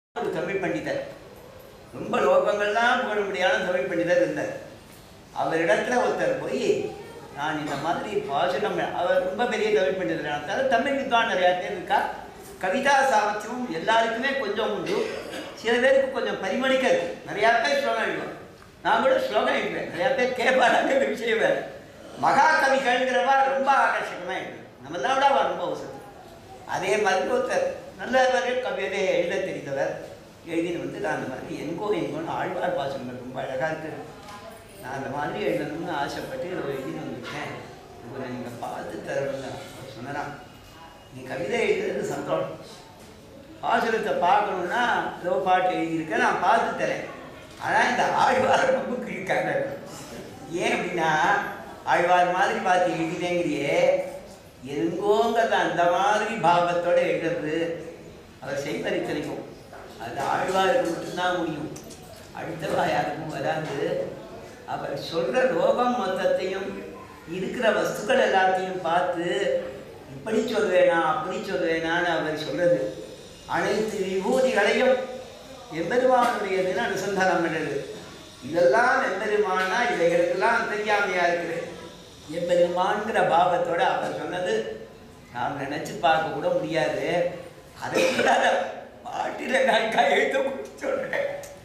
ஒரு தமிழ் பண்டிதர் ரொம்ப லோகங்கள்லாம் புகழ முடியாத தமிழ் பண்டிதர் இருந்தார் அவரிடத்துல ஒருத்தர் போய் நான் இந்த மாதிரி பாசனம் அவர் ரொம்ப பெரிய தமிழ் பண்டிதர் அதனால தமிழ் வித்வான் நிறையா பேர் இருக்கா கவிதா சாமர்த்தியம் எல்லாருக்குமே கொஞ்சம் உண்டு சில பேருக்கு கொஞ்சம் பரிமளிக்க இருக்கு நிறையா பேர் ஸ்லோகம் எழுதுவோம் நான் கூட ஸ்லோகம் எழுதுவேன் நிறையா பேர் கேட்பாராங்க இந்த விஷயம் வேறு மகாகவிகள்ங்கிறவா ரொம்ப ஆகர்ஷகமாக எழுதுவேன் நம்மளாம் விட அவ ரொம்ப வசதி அதே மாதிரி ஒருத்தர் நல்லவர் கவிதை எழுத தெரிந்தவர் எழுதின்னு வந்து நான் அந்த மாதிரி எங்கோ எங்கோன்னு ஆழ்வார் பாசனங்கள் ரொம்ப அழகாக இருக்கு நான் அந்த மாதிரி எழுதணும்னு ஆசைப்பட்டு இதை எழுதின்னு வந்துட்டேன் இவரை நீங்கள் பார்த்து தரணும்னு அவர் சொன்னாராம் நீ கவிதை எழுதுறது சந்தோஷம் பாசுரத்தை பார்க்கணுன்னா ஏதோ பாட்டு எழுதியிருக்கேன் நான் பார்த்து தரேன் ஆனால் இந்த ஆழ்வார் ரொம்ப கிழிக்காங்க ஏன் அப்படின்னா ஆழ்வார் மாதிரி பார்த்து எழுதினேங்கிறியே எங்கோங்கிறத அந்த மாதிரி பாவத்தோட எழுதுறது அவர் செய்வரித்தனைக்கும் அது ஆழ்வாருக்கு மட்டும்தான் முடியும் அடுத்தவா யாருக்கும் வராது அவர் சொல்ற லோகம் மொத்தத்தையும் இருக்கிற வஸ்துக்கள் எல்லாத்தையும் பார்த்து இப்படி சொல்வேனா அப்படி சொல்வேனான்னு அவர் சொல்றது அனைத்து விபூதிகளையும் எம்பெருமானுடையதுன்னு அனுசந்தானம் பண்ணுறது இதெல்லாம் எம்பெருமானா இவைகளுக்கெல்லாம் தெரியாமையா இருக்குது எம்பெருமான்கிற பாவத்தோட அவர் சொன்னது நாம் நினைச்சு பார்க்க கூட முடியாது அதை கூட பாட்டில நான் கையெழுத்து கொடுத்து சொல்றேன்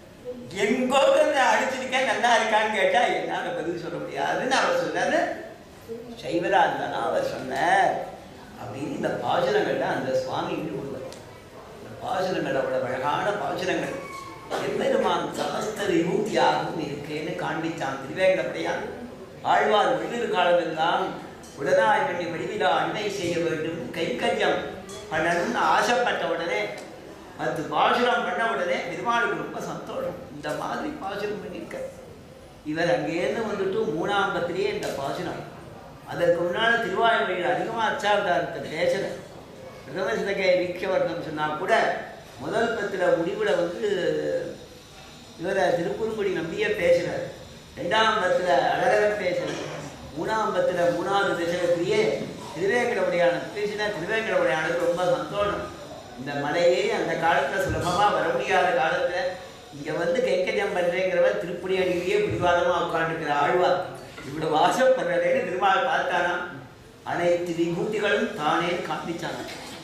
எங்கோ நான் அடிச்சிருக்கேன் நல்லா இருக்கான்னு கேட்டா என்னால பதில் சொல்ல முடியாதுன்னு அவர் சொன்னாரு சைவரா இருந்தானா அவர் சொன்னார் அப்படின்னு இந்த பாசுரங்கள்ல அந்த சுவாமி ஈடுபடுவார் இந்த பாசுரங்கள் அவ்வளவு அழகான பாசுரங்கள் எம்பெருமான் சமஸ்த விபூதியாகவும் இருக்கேன்னு காண்பிச்சான் திருவேங்கடப்படையான் ஆழ்வார் உள்ளிரு காலமெல்லாம் உடனாய் பண்ணி வடிவிலா அன்னை செய்ய வேண்டும் கைங்கரியம் பண்ணணும்னு ஆசைப்பட்ட உடனே அது பாசுரம் பண்ண உடனே பெருமாளுக்கு ரொம்ப சந்தோஷம் இந்த மாதிரி பாசுரம் பண்ணியிருக்க இவர் அங்கேருந்து வந்துட்டு மூணாம் பத்திரியே இந்த பாசுரம் அதற்கு முன்னால் திருவாயுமொழியில் அதிகமாக அச்சாவதாரத்தை பேசுகிறேன் பிரதம சிதகை வீக்ஷவர்ணம் சொன்னால் கூட முதல் பத்தில் முடிவில் வந்து இவரை திருக்குறுங்குடி நம்பியே பேசுகிறார் ரெண்டாம் பத்தில் அழகர் பேசுகிறார் மூணாம் பத்தில் மூணாவது தசகத்திலேயே திருவேங்கடவுடையான பேசினா திருவேங்கடவுடையானுக்கு ரொம்ப சந்தோஷம் இந்த மலையே அந்த காலத்தில் சுலபமாக வர முடியாத காலத்தில் இங்கே வந்து கைக்கரியம் பண்ணுறேங்கிறவர் திருப்படி அடியிலேயே பிடிவாதமாக உட்காந்துருக்கிற ஆழ்வார் இவ்வளோ வாசப்படுறதேன்னு திருமால் பார்த்தானா அனைத்து விபூதிகளும் தானே காண்பிச்சாங்க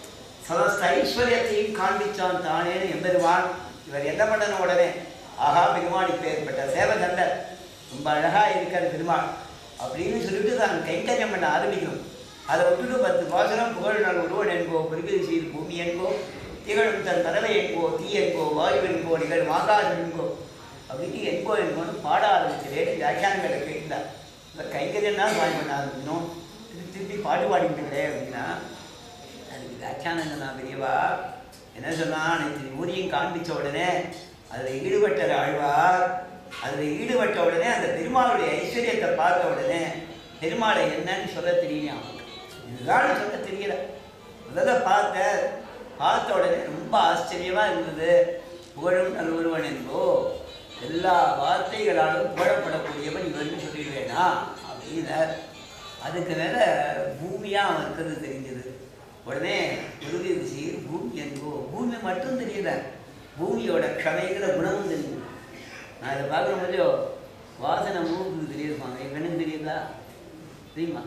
சமஸ்த ஐஸ்வர்யத்தையும் காண்பிச்சான் தானேன்னு எம்பெருமான் இவர் என்ன பண்ணணும் உடனே ஆஹா பெருமாள் இப்போ ஏற்பட்ட சேவகண்டர் ரொம்ப அழகாக இருக்கார் பெருமாள் அப்படின்னு சொல்லிட்டு தான் கைங்கரியம் பண்ண ஆரம்பிக்கணும் அதை விட்டுட்டு பத்து பாசனம் புகழ் நாள் ஒருவன் என்போ பிரிவிதி செய்து பூமி என்போ திகழும் தன் பறவை என்போ தீ என்போ வாயு என்போ நிகழ் மாகாணம் என்போ அப்படின்னு என்போ என்போன்னு பாட ஆரம்பிக்கிறேன் வியாக்கியானங்களை கேட்டார் இந்த கைங்கரியம் தான் சுவாமி பண்ண ஆரம்பிக்கணும் திருப்பி திருப்பி பாட்டு பாடிக்கிட்டு அப்படின்னா அதுக்கு வியாக்கியானம் நான் பெரியவா என்ன சொன்னா அனைத்து ஊரையும் காண்பிச்ச உடனே அதில் ஈடுபட்ட ஆழ்வார் அதில் ஈடுபட்ட உடனே அந்த பெருமாளுடைய ஐஸ்வர்யத்தை பார்த்த உடனே பெருமாளை என்னன்னு சொல்ல தெரியல அவனுக்கு இதுதான் சொல்ல தெரியல முதல்ல பார்த்த பார்த்த உடனே ரொம்ப ஆச்சரியமா இருந்தது புகழும் நல்லொருவன் என்போ எல்லா வார்த்தைகளாலும் புகழப்படக்கூடியவன் இவன் சொல்லிடுவேனா அப்படின்னார் அதுக்கு மேல பூமியா அவன் இருக்கிறது தெரிஞ்சது உடனே உறுதி ரிஷியில் பூமி என்போ பூமி மட்டும் தெரியல பூமியோட க்ஷமைங்கிற குணமும் தெரியுது நான் இதை பார்க்குற போது வாசனை மூக்கு தெரியுதுப்பாங்க என் கண்ணுக்கு தெரியுதா தெரியுமா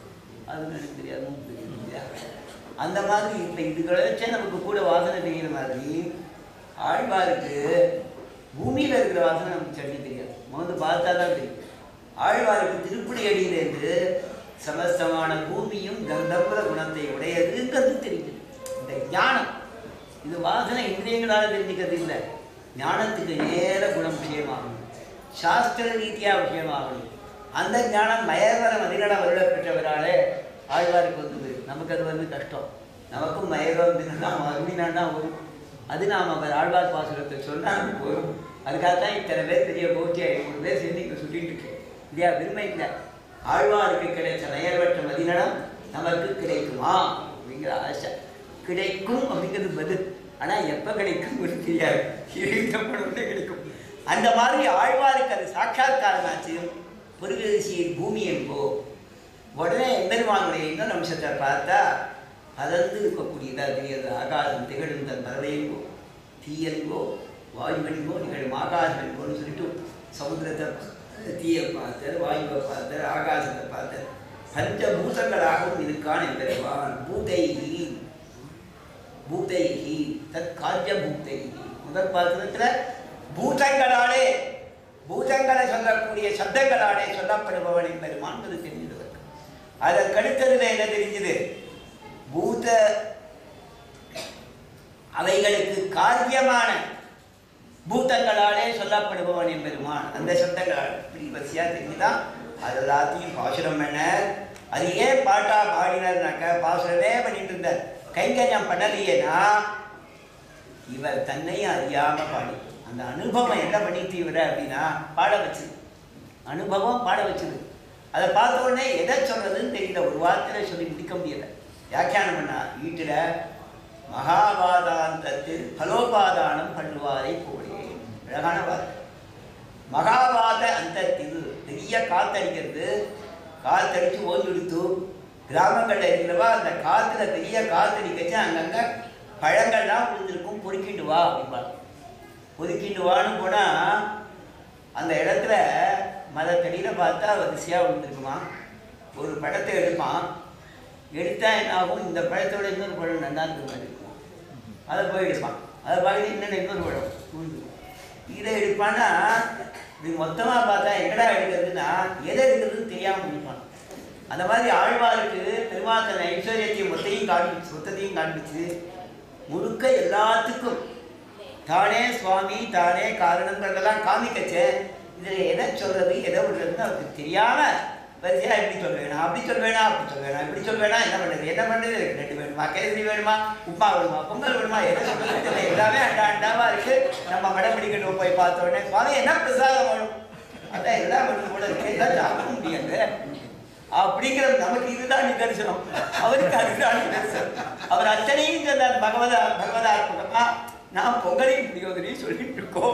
அது எனக்கு தெரியாது மூக்கு தெரியுது இல்லையா அந்த மாதிரி இப்போ இதுகளை வச்சே நமக்கு கூட வாசனை தெரிகிற மாதிரி ஆழ்வாருக்கு பூமியில் இருக்கிற வாசனை நமக்கு சட்னி தெரியாது வந்து பார்த்தா தான் தெரியும் ஆழ்வாருக்கு திருப்படி அடியிலேருந்து சமஸ்தமான பூமியும் கந்தபுர குணத்தை உடையதுங்கிறது தெரியுது இந்த ஞானம் இது வாசனை இந்திரியங்களால் தெரிஞ்சுக்கிறது இல்லை ஞானத்துக்கு நேர குணம் விஷயமாகணும் சாஸ்திர ரீதியாக விஷயமாகணும் அந்த ஞானம் மயவர மதிநட வருட பெற்றவராலே ஆழ்வாருக்கு வந்தது நமக்கு அது வந்து கஷ்டம் நமக்கும் மயகம் தினம் அருமினான்னா வரும் அது நாம் அவர் ஆழ்வார் பாசுரத்தை சொன்னால் போதும் அதுக்காகத்தான் இத்தனை பேர் பெரிய கோஷ்டி ஐநூறு பேர் சேர்ந்து இங்கே சொல்லிட்டு இருக்கேன் இல்லையா பெருமை இல்லை ஆழ்வாருக்கு கிடைச்ச நயர்வற்ற மதிநடம் நமக்கு கிடைக்குமா அப்படிங்கிற ஆசை கிடைக்கும் அப்படிங்கிறது பதில் ஆனால் எப்போ கிடைக்கும் தெரியாது இருக்கப்படவுடனே கிடைக்கும் அந்த மாதிரி ஆழ்வாருக்கு அது சாட்சாத்காரமாச்சு பொருகரிசியின் பூமி என்போ உடனே எம்பெருமானுடைய இன்னொரு அம்சத்தை பார்த்தா பதந்து இருக்கக்கூடியதாக தெரியாது ஆகாசம் திகழும் தன் பறவையும் தீயலிங்கோ வாயுவலிங்கோ நிகழும் ஆகாசலிங்கோன்னு சொல்லிட்டு சமுத்திரத்தை தீயை பார்த்தார் வாயுவை பார்த்தார் ஆகாசத்தை பார்த்தார் பஞ்சபூதங்களாகவும் இருக்கான் என்பதுவான் பூதைகி பூதைகி தத் காரிய பூதைகி முதல் பாத்திரத்தில் பூதங்களாலே பூதங்களை சொல்லக்கூடிய சப்தங்களாலே சொல்லப்படுபவன் என்பெருமான் அது தெரிஞ்சது அதற்கடுத்ததுல என்ன தெரிஞ்சது பூத அவைகளுக்கு காரியமான பூதங்களாலே சொல்லப்படுபவன் என்பெருமான் அந்த சப்தங்களால் இப்படி வரிசையா தெரிஞ்சுதான் அது எல்லாத்தையும் பாசுரம் பண்ண அது ஏன் பாட்டா பாடினார்னாக்க பாசுரமே பண்ணிட்டு இருந்த கைங்கரியம் பண்ணலையேனா இவர் தன்னையும் அறியாம பாடி அந்த அனுபவம் என்ன பண்ணிட்டு இவரை அப்படின்னா பாட வச்சது அனுபவம் பாட வச்சது அதை பார்த்த உடனே எதை சொல்றதுன்னு தெரியல ஒரு வார்த்தையில சொல்லி முடிக்க முடியல வியாக்கியானம் பண்ணா வீட்டில் மகாபாதாந்தத்தில் பலோபாதானம் பண்ணுவாரை போலே அழகான வார்த்தை மகாபாத அந்தத்தில் பெரிய காத்தடிக்கிறது காத்தடிச்சு ஓய்வெடுத்து கிராமங்களில் இருக்கிறவா அந்த காத்துல பெரிய காத்தடிக்கச்சு அங்கங்க பழங்கள்லாம் விழுந்திருக்கும் பொறுக்கிட்டு வா அப்படிம்பாங்க பொறுக்கிட்டு வான்னு போனா அந்த இடத்துல மதத்தடியில் பார்த்தா வரிசையாக விழுந்திருக்குமா ஒரு பழத்தை எடுப்பான் எடுத்தா என்ன ஆகும் இந்த பழத்தோட இன்னொரு பழம் நல்லா இருக்கிற மாதிரி இருக்கும் அதை போய் எடுப்பான் அதை பார்த்து இன்னொன்று இன்னொரு பழம் விழுந்துரும். இதை எடுப்பான்னா இது மொத்தமாக பார்த்தா எங்கடா எடுக்கிறதுன்னா எதை எடுக்கிறதுன்னு தெரியாமல் முடிப்பான் அந்த மாதிரி ஆழ்வாருக்கு பெருமாள் தன் ஐஸ்வர்யத்தையும் மொத்தையும் காண்பிச்சு மொத்தத்தையும் காண்பிச்சு முழுக்க எல்லாத்துக்கும் தானே சுவாமி தானே காரணங்கிறதெல்லாம் காமிக்கச்சே இதில் எதை சொல்றது எதை விடுறதுன்னு அவருக்கு தெரியாம வரிசையா இப்படி சொல்வேனா அப்படி சொல்வேனா அப்படி சொல்வேனா இப்படி சொல்வேனா என்ன பண்ணுறது என்ன பண்ணுறது எனக்கு ரெண்டு வேணுமா கேசரி வேணுமா உப்பா வேணுமா பொங்கல் வேணுமா எதை சொல்றது தெரியல. எல்லாமே அண்டா அண்டாவா இருக்கு நம்ம மடம்பிடிக்கணும் போய் பார்த்த உடனே சுவாமி என்ன பிரசாதம் வேணும் அதான் எல்லாம் வேணும் கூட இருக்கு எல்லாம் சாப்பிட முடியாது அப்படிங்கிற நமக்கு இதுதான் நிதர்சனம் அவருக்கு அதுதான் நிதர்சனம் அவர் அத்தனையும் சொன்னார் பகவத பகவதாத்மகமா நான் பொங்கலையும் புரியோதனையும் சொல்லிட்டு இருக்கோம்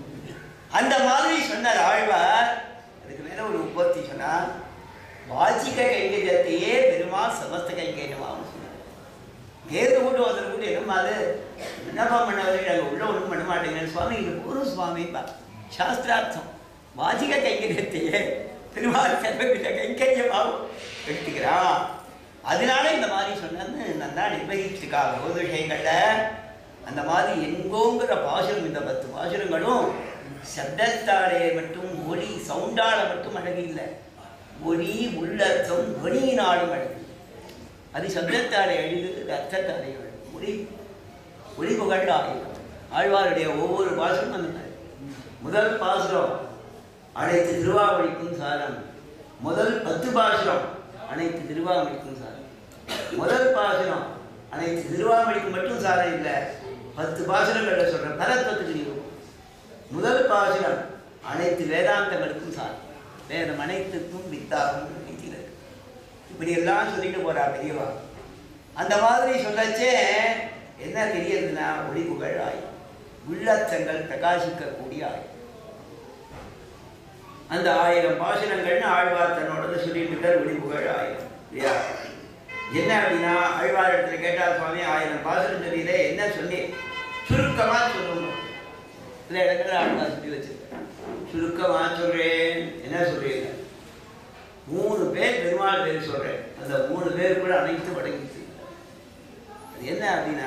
அந்த மாதிரி சொன்னார் ஆழ்வார் அதுக்கு மேல ஒரு உற்பத்தி சொன்னார் வாச்சிக கைங்கரியத்தையே பெருமாள் சமஸ்த கைங்கரியமாகவும் சொன்னார் கேது கூட்டு ஒருத்தர் கூட்டு என்னம்மா அது என்னப்பா பண்ணவர்கள் நாங்கள் உள்ள ஒன்றும் பண்ண மாட்டேங்கிறேன் சுவாமி இது ஒரு சுவாமிப்பா சாஸ்திரார்த்தம் வாச்சிக கைங்கரியத்தையே பெருமாள் சர்வவித கைங்கரியமாகவும் எடுத்துக்கிறான் அதனால இந்த மாதிரி சொன்னது நல்லா நிர்வகிச்சிருக்கா பகவத விஷயங்களில் அந்த மாதிரி எங்கோங்கிற பாசுரம் இந்த பத்து பாசுரங்களும் சப்தத்தாலே மட்டும் ஒளி சவுண்டால மட்டும் அழகு இல்லை ஒளி உள்ளர்த்தம் ஒளியினாலும் அழகு அது சப்தத்தாலே அழுது அது அர்த்தத்தாலே அழகு ஒளி ஒளி புகழ் ஆயுதம் ஆழ்வாருடைய ஒவ்வொரு பாசுரம் அந்த மாதிரி முதல் பாசுரம் அனைத்து திருவாவளிக்கும் சாரம் முதல் பத்து பாசுரம் அனைத்து திருவாவளிக்கும் சாரம் முதல் பாசுரம் அனைத்து திருவாவளிக்கு மட்டும் சாரம் இல்லை பத்து பாசுரங்களில் சொல்ற பரத்வத்துக்கு நிரூபம் முதல் பாசுரம் அனைத்து வேதாந்தங்களுக்கும் சாரம் வேதம் அனைத்துக்கும் வித்தாகும் நீதியில் இருக்கு இப்படி எல்லாம் சொல்லிட்டு போறா பெரியவா அந்த மாதிரி சொல்லச்சே என்ன தெரியறதுன்னா ஒளி புகழ் ஆய் உள்ளத்தங்கள் பிரகாசிக்கக்கூடிய ஆய் அந்த ஆயிரம் பாசனங்கள்னு ஆழ்வார் தன்னோட சொல்லிட்டு இருக்கார் ஒளி புகழ் ஆயிரம் இல்லையா என்ன அப்படின்னா ஆழ்வார் இடத்துல கேட்டா சுவாமி ஆயிரம் பாசனம் சொல்லியிலே என்ன சொல்லி சுருக்கமா சொல்லணும் சில இடத்துல ஆழ்வார் சொல்லி வச்சிருக்கேன் சுருக்கமா சொல்றேன் என்ன சொல்றீங்க மூணு பேர் பெருமாள் பேர் சொல்றேன் அந்த மூணு பேர் கூட அனைத்து அடங்கிச்சு அது என்ன அப்படின்னா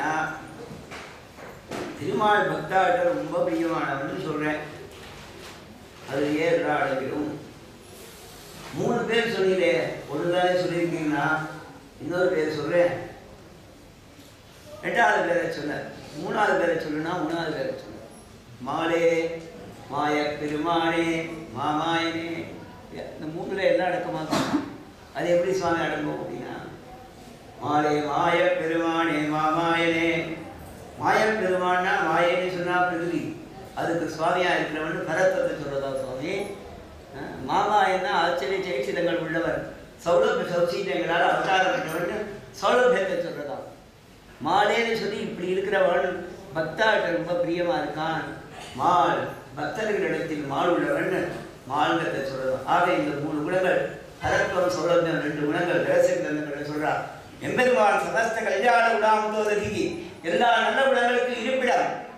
திருமால் பக்தாட்ட ரொம்ப பிரியமானவன்னு சொல்றேன் அது ஏறா அடங்கிடும் மூணு பேர் சொன்னீங்களே ஒன்று தானே சொல்லியிருக்கீங்கன்னா இன்னொரு பேர் சொல்றேன் ரெண்டாவது பேரை சொன்னார் மூணாவது பேரை சொல்லுனா மூணாவது பேரை சொன்னார் மாலே மாய பெருமானே மாமாயனே இந்த மூணுல எல்லாம் அடக்கமா இருக்கும். அது எப்படி சுவாமி அடங்கும் அப்படின்னா மாலே மாய பெருமானே மாமாயனே மாய பெருமான்னா மாயன்னு சொன்னா பிரகிருதி அதுக்கு சுவாமியா இருக்கிறவன் பரத்வத்தை சொல்றதா சுவாமி அஹ் மாமாயன்னா ஆச்சரிய ஜெயிச்சிதங்கள் உள்ளவர் சௌலபிய சௌசீதங்களால் அவதாரம் பெற்றவன் சௌலபியத்தை சொல்றதா மாலேன்னு சொல்லி இப்படி இருக்கிறவன் பக்தாட்ட ரொம்ப பிரியமா இருக்கான் மால் பக்தர்களிடத்தில் மால் உள்ளவன் மால்கத்தை சொல்றதாம் ஆக இந்த மூணு குணங்கள் பரத்வம் சௌலபியம் ரெண்டு குணங்கள் ரகசிய கிரந்தங்களை சொல்றான் எம்பெருமான் சதஸ்த கல்யாண விடாமுதோதகி எல்லா நல்ல குணங்களுக்கும் இருப்பிடம்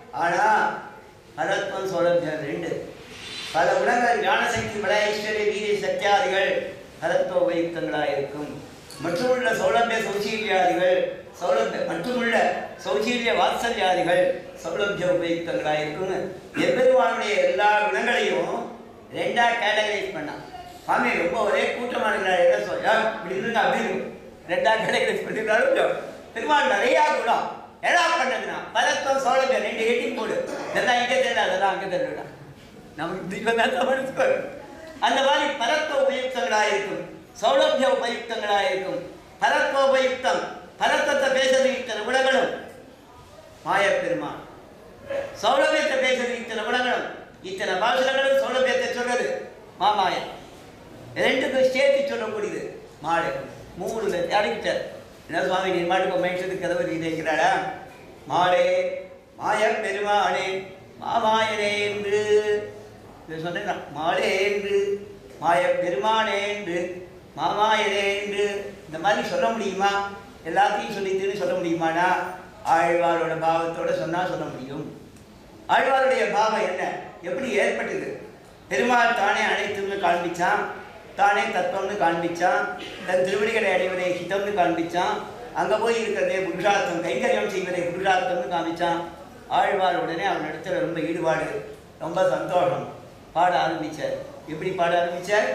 ஆனா பரத்வம் சௌலபியம் ரெண்டு பல குணங்கள் ஞானசக்தி பல ஐஸ்வர்ய வீரிய சத்தியாதிகள் பரத்வ உபயுக்தங்களாக இருக்கும் மற்றுமுள்ள சௌலபிய சௌசீல்யாதிகள் சௌலபிய மற்றுமுள்ள சௌசீல்ய வாத்சல்யாதிகள் சௌலபிய உபயுக்தங்களாக இருக்கும்னு எம்பெருமானுடைய எல்லா குணங்களையும் ரெண்டா கேட்டகரைஸ் பண்ணான் சாமி ரொம்ப ஒரே கூட்டமான என்ன சொல்ல இப்படி இருங்க அப்படி இருக்கும் ரெண்டா கேட்டகரைஸ் பண்ணிருக்காரு பெருமாள் நிறையா குணம் என்ன பண்ணதுன்னா பரத்வம் சௌலபியம் ரெண்டு ஹெட்டிங் போடு இதெல்லாம் இங்கே தெரியல அதெல்லாம் அங்கே தெரியல நமக்கு தீபம் தான் தமிழ்க்கு அந்த மாதிரி பரத்வ உபயுக்தங்களாக இருக்கும் சௌலபிய உபயுக்தங்களாக இருக்கும் பரத்வ உபயுக்தம் பரத்வத்தை பேசுறது இத்தனை குணங்களும் மாயப்பெருமான் சௌலபியத்தை பேசுறது இத்தனை குணங்களும் இத்தனை பாசுரங்களும் சௌலபியத்தை சொல்றது மாமாயம் ரெண்டுக்கும் சேர்த்து சொல்லக்கூடியது மாடு மூணு அறிவிச்சார் என்ன சுவாமி நீ மாட்டுக்கு மேய்ச்சதுக்கு கதவு இருக்கிறாடா மாடே மாய பெருமானே மாமாயனே என்று இதை சொன்னேன் மாலே என்று மாய பெருமானே என்று மாமாயனே என்று இந்த மாதிரி சொல்ல முடியுமா எல்லாத்தையும் சொல்லிட்டுன்னு சொல்ல முடியுமானா ஆழ்வாரோட பாவத்தோட சொன்னா சொல்ல முடியும் ஆழ்வாருடைய பாவம் என்ன எப்படி ஏற்பட்டது பெருமாள் தானே அனைத்துன்னு காண்பிச்சான் தானே தத்துவம்னு காண்பிச்சான் தன் திருவடிகளை அடைவதை ஹிதம்னு காண்பிச்சான் அங்க போய் இருக்கிறதே புருஷார்த்தம் கைங்கரியம் செய்வதை புருஷார்த்தம்னு காமிச்சான் ஆழ்வார் உடனே அவன் இடத்துல ரொம்ப ஈடுபாடு ரொம்ப சந்தோஷம் பாட ஆரம்பிச்சார் எப்படி பாட ஆரம்பிச்சார்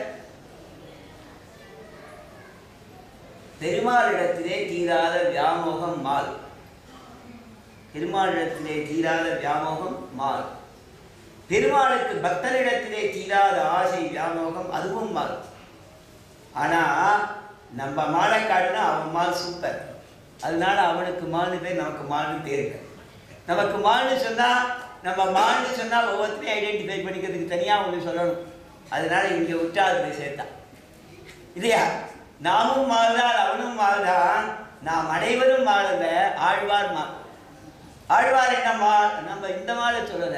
பெருமாளிடத்திலே தீராத வியாமோகம் மால் பெருமாளிடத்திலே தீராத வியாமோகம் மால் பெருமாளுக்கு பக்தரிடத்திலே தீராத ஆசை வியாமோகம் அதுவும் மால் ஆனா நம்ம மாலை காட்டினா அவன் மால் சூப்பர் அதனால அவனுக்கு மாலு பேர் நமக்கு மால்னு பேருங்க நமக்கு மால்னு சொன்னா நம்ம மால்னு சொன்னா ஒவ்வொருத்தரையும் ஐடென்டிஃபை பண்ணிக்கிறதுக்கு தனியா ஒன்று சொல்லணும் அதனால இங்க விட்டா அது சேர்த்தான் இல்லையா நாமும் மாறுதான் அவனும் மாறுதான் நாம் அனைவரும் மாறல ஆழ்வார் மா ஆழ்வார் என்ன மா நம்ம இந்த மாலை சொல்லல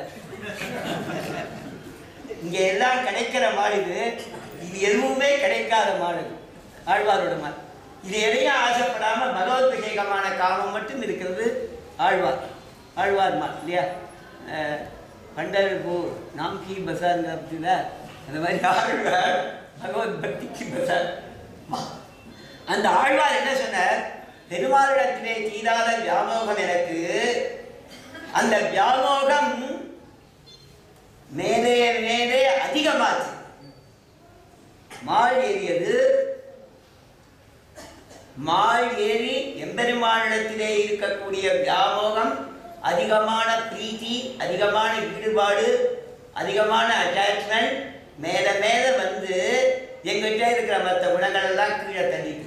இங்க எல்லாம் கிடைக்கிற மாடு இது இது எதுவுமே கிடைக்காத மாடு இது. ஆழ்வாரோட மாடு இது எதையும் ஆசைப்படாம பகவத்பிஷேகமான காமம் மட்டும் இருக்கிறது ஆழ்வார் ஆழ்வார் மாடு இல்லையா அஹ், பண்டர்பூர் நாம்கி பசாருங்க அப்படின்னா அந்த மாதிரி ஆழ்வார் பகவத் பக்திக்கு பசார் அந்த ஆழ்வார் என்ன சொன்னார் பெருமாளிடத்திலே தீராத வியாமோகம் எனக்கு அந்த வியாமோகம் மேலே மேலே அதிகமாச்சு மாள் ஏறியது மாள் ஏறி எம்பெருமானிடத்திலே இருக்கக்கூடிய வியாமோகம் அதிகமான பிரீத்தி அதிகமான ஈடுபாடு அதிகமான அட்டாச்மெண்ட் மேல மேல வந்து எங்கிட்ட இருக்கிற மற்ற குணங்கள் எல்லாம் கீழே தள்ளிட்டு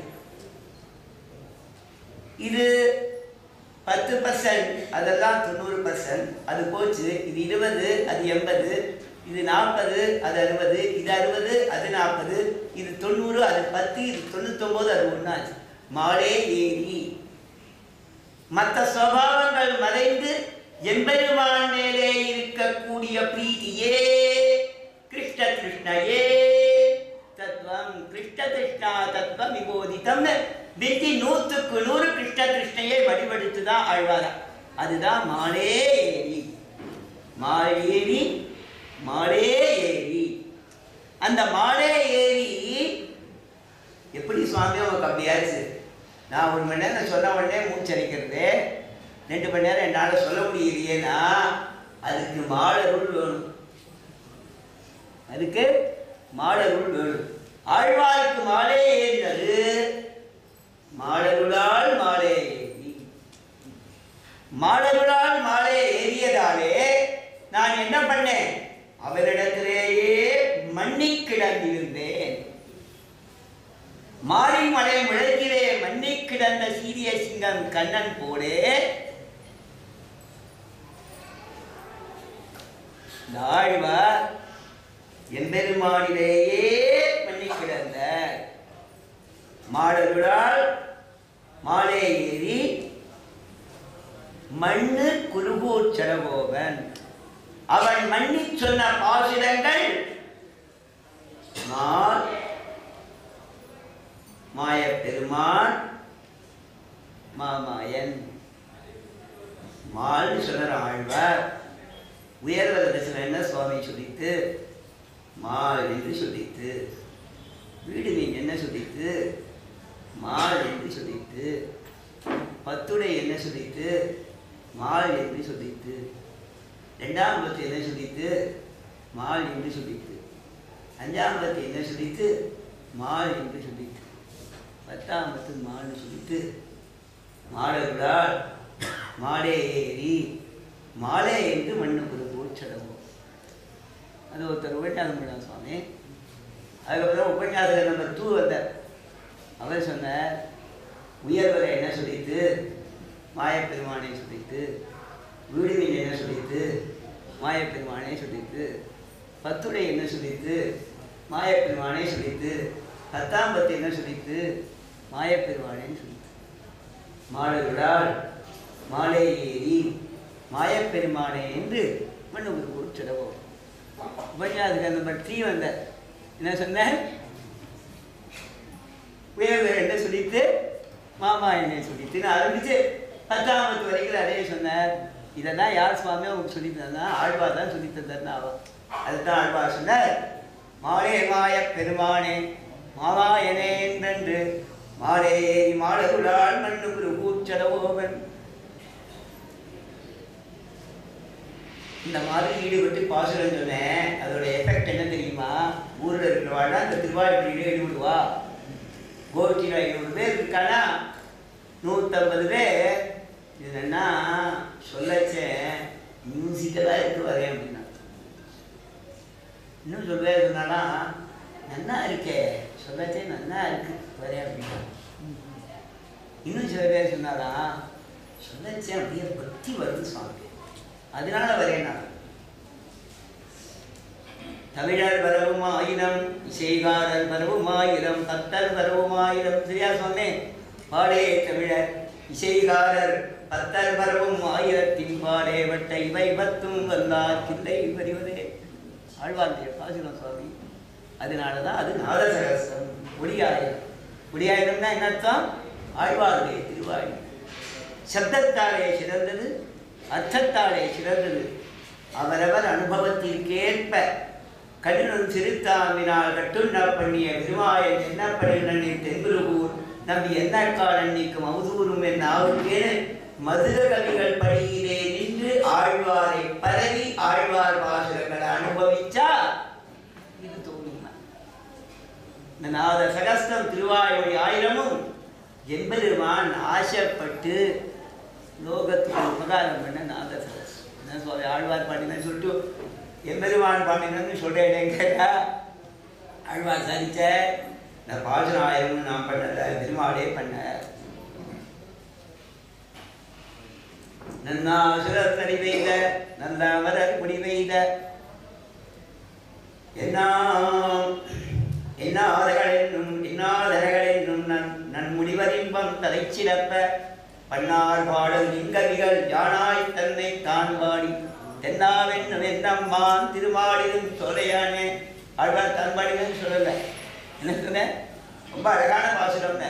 இது பத்து பர்சன்ட் அதெல்லாம் தொண்ணூறு பர்சன்ட் அது போச்சு இது இருபது அது எண்பது இது நாற்பது அது அறுபது இது அறுபது அது நாற்பது இது தொண்ணூறு அது பத்து இது தொண்ணூத்தொம்பது அது ஒன்றாச்சு மாலே ஏறி மற்ற சுவாவங்கள் மறைந்து எம்பெருமான் மேலே இருக்கக்கூடிய பிரீதியே கிருஷ்ண கிருஷ்ணயே தத்துவம் கிருஷ்ண கிருஷ்ணா தத்துவம் விபோதித்தம்னு வித்தி நூற்றுக்கு நூறு கிருஷ்ண கிருஷ்ணையை வழிபடுத்து தான் ஆழ்வாரா அதுதான் மாலே ஏரி மாளேரி மாலே ஏரி அந்த மாலே ஏரி எப்படி சுவாமி உனக்கு அப்படியாச்சு நான் ஒரு மணி நேரம் சொன்ன உடனே மூச்சரிக்கிறது ரெண்டு மணி நேரம் என்னால் சொல்ல முடியலையேனா அதுக்கு மாடருள் வேணும் அதுக்கு மாடருள் வேணும் ஆழ்வாருக்கு மாலே ஏறினது மாடருளால் மாலே ஏறி மாடருளால் மாலே ஏறியதாலே நான் என்ன பண்ணேன் அவரிடத்திலேயே மண்ணி கிடந்திருந்தேன் மாரிமலை முழக்கிலே மண்ணி கிடந்த சீரிய சிங்கம் கண்ணன் போலே இந்த ஆழ்வார் எம்பெருமானிலேயே மண்ணி கிடந்த மாடர்களால் மாலே ஏறி மண்ணு குருகூர் செடகோவன் அவன் மன்னி சொன்ன பாசுரங்கள் நான் மாய பெருமான் மாமாயன் மால்னு சொல்ற ஆழ்வார் உயர்வர தசனம் என்ன சுவாமி சொல்லித்து மாள் என்று சொல்லித்து வீடு நீ என்ன சொல்லித்து மாள் என்று சொல்லித்து பத்துடை என்ன சொல்லித்து மாள் என்று சொல்லித்து ரெண்டாம் பத்து என்ன சொல்லித்து மாள் என்று சொல்லித்து அஞ்சாம் பத்து என்ன சொல்லித்து மாள் என்று சொல்லித்து பத்தாம் பத்து மாள்னு சொல்லித்து மாடர்களால் மாடே ஏறி மாலே என்று மண்ணுக்குரு பூச்சடவும் அது ஒருத்தர் உபன்யாசம் பண்ணார் சுவாமி அதுக்கப்புறம் உபன்யாசகர் நம்பர் டூ வந்தார் அவர் சொன்னார் உயர்வரை என்ன சொல்லித்து மாயப்பெருமானை சொல்லித்து வீடுவின் என்ன சொல்லித்து மாயப்பெருமானை சொல்லித்து பத்துடை என்ன சொல்லித்து மாயப்பெருமானை சொல்லித்து பத்தாம் பத்து என்ன சொல்லித்து மாயப்பெருமானே சொல்லித்து மாடர்களால் மாலை ஏறி மாயப்பெருமானே என்று மண்ணுக்கு கொடுச்சிடவோம் உபன்யாசகர் நம்பர் த்ரீ வந்தார் என்ன சொன்னார் உயர்வர் என்ன சொல்லிட்டு மாமா என்னை சொல்லிட்டுன்னு ஆரம்பிச்சு பத்தாமத்து வரைக்கும் அதே சொன்னார் இதெல்லாம் யார் சுவாமி அவங்க சொல்லி தந்தா ஆழ்வார் தான் சொல்லி தந்தார்னு ஆவா அதுதான் ஆழ்வார் சொன்னார் மாலே மாய பெருமானே மாமா எனே என்றென்று மாலே ஏறி மாடகுடால் மண்ணுக்குரு கூச்சடவோவன் இந்த மாதிரி ஈடுபட்டு பாசுரம் சொன்னேன் அதோட எஃபெக்ட் என்ன தெரியுமா ஊரில் இருக்கிறவாள் அந்த திருவாரூரில் ஈடுபடுவா கோபிச்சியில் ஐநூறு பேர் இருக்கானா நூற்றம்பது பேர் இது என்ன சொல்லச்சேன் மியூசிக்கலாக இருக்கு வரேன் அப்படின்னா இன்னும் சொல்லவே சொன்னானா நன்னா இருக்கே சொல்லச்சே நன்னா இருக்கு வரேன் அப்படின்னா இன்னும் சில பேர் சொன்னாரா சொல்லச்சே அப்படியே பக்தி வருது சுவாமி அதனால வரேன் நான் தமிழர் வரவும் ஆயிரம் இசைகாரர் வரவும் ஆயிரம் பத்தர் வரவும் ஆயிரம் சரியா சொன்னேன் பாடே தமிழர் இசைகாரர் பத்தர் வரவும் ஆயிரத்தின் பாடே வட்ட இவை பத்தும் வல்லார் கிள்ளை வரிவதே ஆழ்வார்டைய பாசுரம் சுவாமி அதனால தான் அது நாதசகசம் ஒடியாயிரம் ஒடியாயிரம்னா என்ன அர்த்தம் ஆழ்வாருடைய திருவாழி சப்தத்தாலே சிறந்தது அர்த்தத்தாலே சிறந்தது அவரவர் அனுபவத்திற்கேற்ப கடினம் சிறுத்தாமினால் கட்டுண்ண பண்ணிய திருமாயன் என்னப்படுகின்றனை தென்குருகூர் நம்பி எண்ணக்காலன் நீக்கும் அவதூறும் என் ஆவுக்கேனு மதுர கவிகள் படியிலே நின்று ஆழ்வாரை பரவி ஆழ்வார் பாசுரங்களை அனுபவிச்சா இது தோணுமா இந்த நாத சகஸ்திரம் திருவாயுடைய ஆயிரமும் எம்பெருமான் ஆசைப்பட்டு லோகத்துக்கு உபகாரம் பண்ண நாத சகஸ்திரம் என்ன சுவாமி ஆழ்வார் பாடினு சொல்லிட்டு எம்பெருமான் பாடினு சொல்றேன் கேட்டா ஆழ்வார் சரிச்ச நான் பாசன ஆயிரம்னு நான் பண்ணல பெருமாளே பண்ண நன்னாசுரத்தடி பெய்த நல்ல மலர் குடி பெய்த என்னாம் என்னாதகள் என்னும் என்னாதர்கள் என்னும் நன் நன்முடிவரின்பம் தலை சிறப்ப பன்னார் பாடல் இங்கவிகள் யானாய் தன்னை தான் பாடி தென்னாவென்னும் என்னம்மான் திருமாலிலும் சொல்லையானே ஆழ்வார் தன் பாடினு சொல்லல என்ன சொன்னேன் ரொம்ப அழகான பாசுரம்ன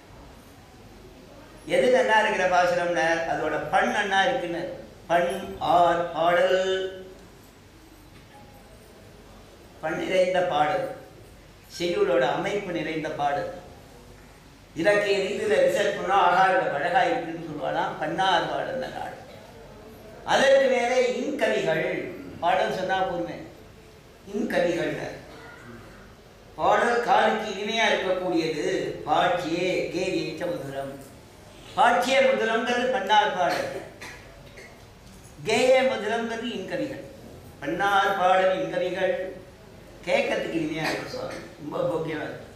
எது நன்னா இருக்கிற பாசுரம்ன அதோட பண் நன்னா இருக்குன்னு பண் ஆர் பாடல் பண் நிறைந்த பாடல் செய்யுளோட அமைப்பு நிறைந்த பாடல் இலக்கிய ரீதியில் ரிசர்ச் பண்ணா அழகா இவ்வளவு அழகா இருக்குன்னு சொல்லுவாளாம் பன்னார் பாடல் நாடு அதற்கு மேலே இன்கவிகள் பாடல் சொன்னா போதுமே இன்கவிகள் பாடல் காலுக்கு இனிமையா இருக்கக்கூடியது பாட்சியே கேவியச்ச முதலம் பாட்சிய முதலம்ங்கிறது பன்னார் பாடல் கேய முதலம்ங்கிறது இன்கவிகள் பன்னார் பாடல் இன்கவிகள் கேட்கறதுக்கு இனிமையா இருக்கு சுவாமி ரொம்ப போக்கியமா இருக்கு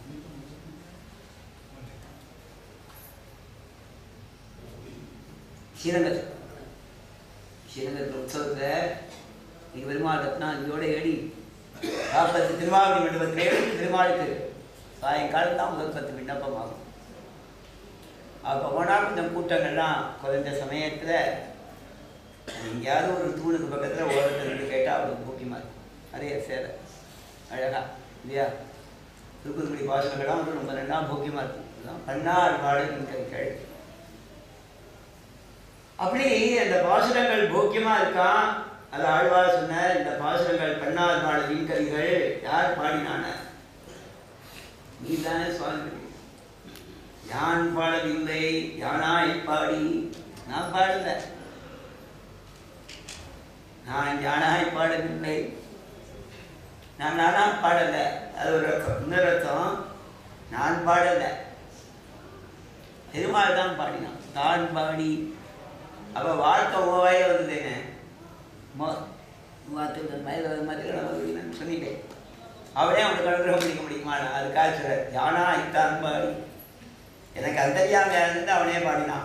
ஸ்ரீரங்கத்தில் ஸ்ரீரங்கத்தில் உற்சவத்தில் நீ பெருமாள் ரத்னா இதோட ஏடி நாற்பத்து திருவாவணி மண்டபத்தில் ஏடி திருமாளுக்கு சாயங்காலம் தான் முதல் பத்து விண்ணப்பமாகும் அப்போ போனால் கொஞ்சம் கூட்டங்கள்லாம் குறைஞ்ச சமயத்தில் எங்கேயாவது ஒரு தூணுக்கு பக்கத்தில் ஓரத்தில் இருந்து கேட்டால் அவளுக்கு போக்கியமாக இருக்கும் அதே சேலை அழகா இல்லையா திருக்குறங்குடி பாசனங்கள்லாம் வந்து ரொம்ப நல்லா போக்கியமாக இருக்கும் இதுதான் பன்னார் பாடல் கவிகள் அப்படி அந்த பாசுரங்கள் போக்கியமா இருக்கான் அது ஆழ்வார் சொன்னார் இந்த பாசுரங்கள் பண்ணார் பாடலின் கவிகள் யார் பாடினான நீ தானே சுவாமி யான் பாடவில்லை யானாய் பாடி நான் பாடல நான் யானாய் பாடவில்லை நான் நானா பாடல அது ஒரு அர்த்தம் இன்னொரு அர்த்தம் நான் பாடல பெருமாள் தான் பாடினான் தான் பாடி அப்ப வாழ்க்கை உவாயில வந்ததுங்க வார்த்தை மயில மாதிரி நான் சொல்லிட்டேன் அவனே அவனுக்கு அனுகிரகம் பண்ணிக்க முடியுமா அதுக்காக சொல்ற யானா இத்தான் பாடி எனக்கு அந்தரியாம இருந்து அவனே பாடினான்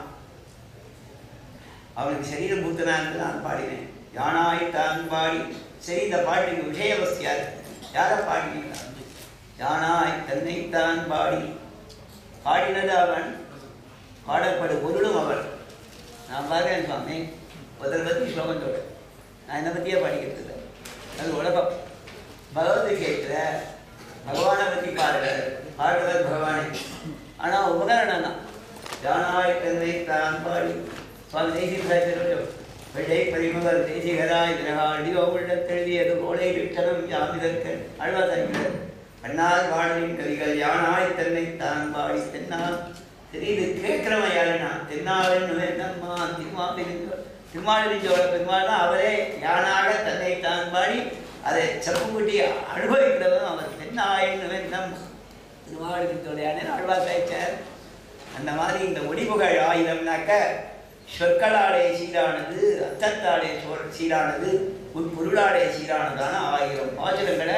அவனுக்கு சரீரம் பூத்தனா இருந்து நான் பாடினேன் யானாய் தான் பாடி சரி இந்த பாட்டுக்கு விஷயவஸ்து யார் யாரை பாடினீங்களா யானாய் தன்னைத்தான் பாடி பாடினது அவன் பாடப்படும் பொருளும் அவன் நான் பாருங்க சுவாமி ஒருத்தரை பற்றி ஸ்லோகத்தோடு நான் என்னை பற்றியே பாடிக்கிறது இல்லை அது உலகம் பகவத்கீதையில் பகவானை பற்றி பாடுறார் பாடுறவர் பகவானே ஆனால் உபகரணம் தான் ஜானாய் தன்னை தான் பாடி சுவாமி தேசிய வெள்ளை பரிமவர் தேசிகராய் திரகாடி உள்ளத்தெழுதியது ஓலை விட்டனம் யாமிதற்கன் அழ்வா தருகிறது கண்ணால் பாடலின் கவிகள் யானாய் தன்னை தான் பாடி தென்னால் தெரியுது கேட்கிறவன் யாருன்னா தென்னாளின் வேண்டம்மா திருமாலிங்க திருமாலிஞ்சோட பெருமாள் அவரே யானாக தன்னை தான் பாடி அதை செப்புக்குட்டி அனுபவிக்கிறவன் அவர் தென்னாயின் வேண்டம் திருமாலிங்கத்தோட யானை அழ்வா சாய்ச்சார் அந்த மாதிரி இந்த ஒடிபுகழ் ஆயுதம்னாக்க சொற்களாலே சீரானது அர்த்தத்தாலே சொல் சீரானது உன் பொருளாலே சீரானதான ஆயிரம் பாசுரங்களை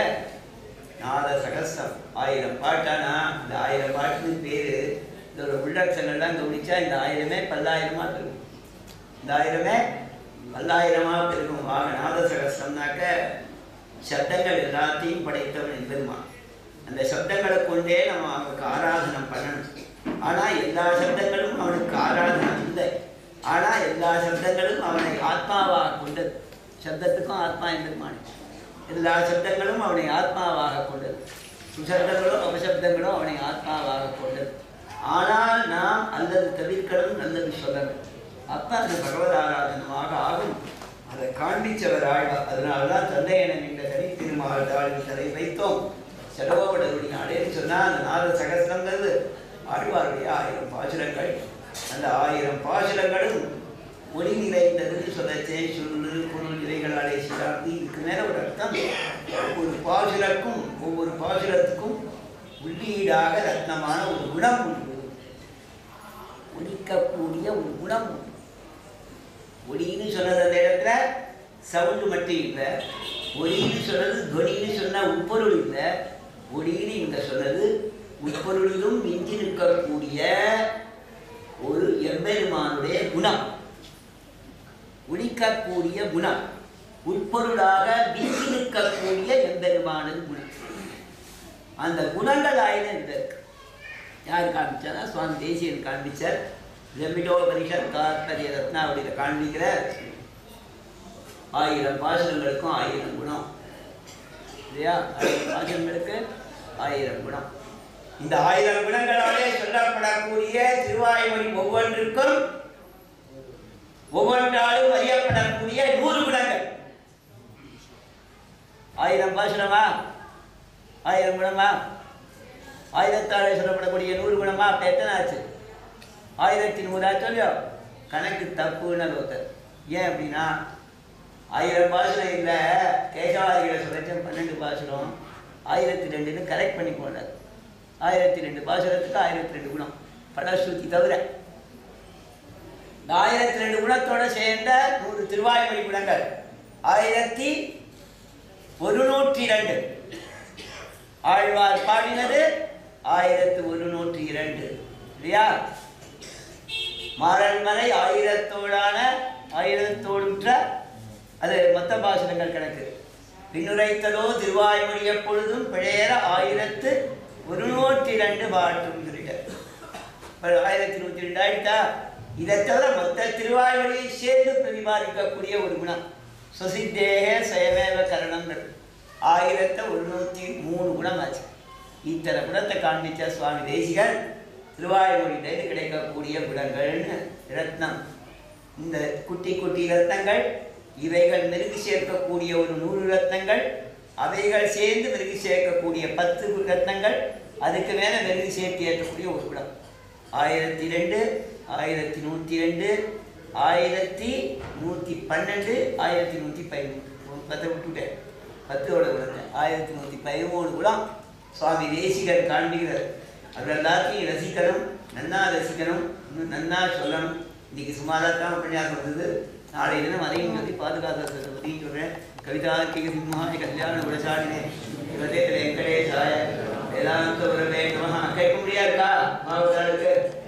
நாத சகஸ்ரம் ஆயிரம் பாட்டானா இந்த ஆயிரம் பாட்டுன்னு பேரு இதோட உள்ளர்த்தங்கள்லாம் கவனிச்சா இந்த ஆயிரமே பல்லாயிரமா பெருகும் இந்த ஆயிரமே பல்லாயிரமா பெருகும் ஆக நாத சகஸ்ரம்னாக்க சப்தங்கள் எல்லாத்தையும் படைத்தவன் என்பதுமா அந்த சப்தங்களை கொண்டே நம்ம அவனுக்கு ஆராதனம் பண்ணணும் ஆனா எல்லா சப்தங்களும் அவனுக்கு ஆராதனம் இல்லை ஆனா எல்லா சப்தங்களும் அவனை ஆத்மாவாக கொண்டது சப்தத்துக்கும் ஆத்மா என்பதுமானே எல்லா சப்தங்களும் அவனை ஆத்மாவாக கொண்டது சுசப்தங்களும் அபசப்தங்களும் அவனை ஆத்மாவாக கொண்டது ஆனால் நாம் அல்லது தவிர்க்கணும் நல்லது சொல்லணும் அப்ப அது பகவத் ஆராதனமாக ஆகும் அதை காண்பிச்சவர் ஆழ்வார் அதனாலதான் தந்தையன என்ற தனி திருமால் தாழில் தலை வைத்தோம் செலவோட நாடேன்னு சொன்னா அந்த நாத சகசிரங்கிறது ஆழ்வாருடைய ஆயிரம் பாசுரங்கள் அந்த ஆயிரம் பாசுரங்களும் ஒளி நிறைந்ததுன்னு சொல்லச்சே சொல்லு பொருள் இலைகளாலே சிறார்த்தி இதுக்கு மேல ஒரு அர்த்தம் ஒவ்வொரு பாசுரக்கும் ஒவ்வொரு பாசுரத்துக்கும் உள்ளீடாக ரத்னமான ஒரு குணம் உண்டு ஒலிக்கக்கூடிய ஒரு குணம் உண்டு ஒளின்னு சொன்னது அந்த இடத்துல சவுண்டு மட்டும் இல்லை ஒளின்னு சொன்னது துவனின்னு சொன்ன உட்பொருள் இல்லை ஒளின்னு இங்க சொன்னது உட்பொருளிலும் மிஞ்சி நிற்கக்கூடிய ஒரு எம்பெருமானுடைய குணம் ஒழிக்கக்கூடிய குணம் உட்பொருளாக வீசி நிற்கக்கூடிய எம்பெருமானது குணம் அந்த குணங்கள் ஆயிரம் இருக்கு யார் காண்பிச்சாரா சுவாமி தேசியன் காண்பிச்சார் பிரமிடோபனிஷத் தாத்பரிய ரத்னாவளியில் காண்பிக்கிற ஆயிரம் பாசனங்களுக்கும் ஆயிரம் குணம் இல்லையா ஆயிரம் பாசனங்களுக்கு ஆயிரம் குணம் இந்த ஆயிரம் குணங்களாலே சொல்லப்படக்கூடிய திருவாய்மொழி ஒவ்வொன்றுக்கும் ஒவ்வொன்றாலும் அறியப்படக்கூடிய நூறு குணங்கள் ஆயிரம் பாசுரமா ஆயிரம் குணமா ஆயிரத்தாலே சொல்லப்படக்கூடிய நூறு குணமா அப்ப எத்தனை ஆச்சு ஆயிரத்தி நூறா சொல்லியோ கணக்கு தப்புன்னு ஒருத்தர் ஏன் அப்படின்னா ஆயிரம் பாசுரம் இல்லை கேசவாதிகளை சொல்லச்சு பன்னெண்டு பாசுரம் ஆயிரத்தி ரெண்டுன்னு கரெக்ட் பண்ணி போனார் ஆயிரத்தி ரெண்டு பாசுரத்துக்கு ஆயிரத்தி ரெண்டு குணம் படஸ்ருதி தவிர இந்த ஆயிரத்தி ரெண்டு குணத்தோட சேர்ந்த நூறு திருவாய்மொழி குணங்கள் ஆயிரத்தி ஒரு நூற்றி இரண்டு ஆழ்வார் பாடினது ஆயிரத்து ஒரு நூற்றி இரண்டு இல்லையா மாறன்மலை ஆயிரத்தோடான ஆயிரத்தோடுற்ற அது மொத்த பாசனங்கள் கணக்கு பின்னுரைத்ததோ திருவாய்மொழி எப்பொழுதும் பிழையற ஆயிரத்து ஒரு நூற்றி ரெண்டு பாட்டும் திருட ஆயிரத்தி நூற்றி ரெண்டு ஆயிட்டா இதை தவிர மொத்த திருவாய்மொழியை சேர்ந்து பிரதிபாதிக்கக்கூடிய ஒரு குணம் சுசித்தேக சுயமேவ கரணம் ஆயிரத்தை ஒருநூற்றி மூணு குணம் ஆச்சு இத்தனை குணத்தை காண்பிச்ச சுவாமி தேசிகர் திருவாய்மொழியிலிருந்து கிடைக்கக்கூடிய குணங்கள்னு ரத்னம் இந்த குட்டி குட்டி ரத்னங்கள் இவைகள் மெருகு சேர்க்கக்கூடிய ஒரு நூறு ரத்னங்கள் அவைகள் சேர்ந்து மெருகு சேர்க்கக்கூடிய பத்து ரத்னங்கள் அதுக்கு மேலே மெருகு சேர்த்து ஏற்றக்கூடிய ஒரு குடம் ஆயிரத்தி ரெண்டு ஆயிரத்தி நூற்றி ரெண்டு ஆயிரத்தி நூற்றி பன்னெண்டு ஆயிரத்தி நூற்றி பதிமூணு பத்தை விட்டுட்டேன் பத்தோட குலத்தேன் ஆயிரத்தி நூற்றி பதிமூணு குலம் சுவாமி தேசிகர் காண்பிக்கிறார் அது எல்லாத்தையும் ரசிக்கணும் நன்னா ரசிக்கணும் இன்னும் நன்னா சொல்லணும் இன்னைக்கு சுமாராக தான் உபன்யாசம் வந்தது நாளை தினம் அதையும் சொல்லி பாதுகாக்கிறத பற்றியும் சொல்கிறேன் கவிதார்க்கிக சிம்மாய கல்யாண குணசாலினே இவதே வெங்கடேசாய வேதாந்த உறவே நமஹ கேட்க முடியாதுக்கா மாவட்டாளுக்கு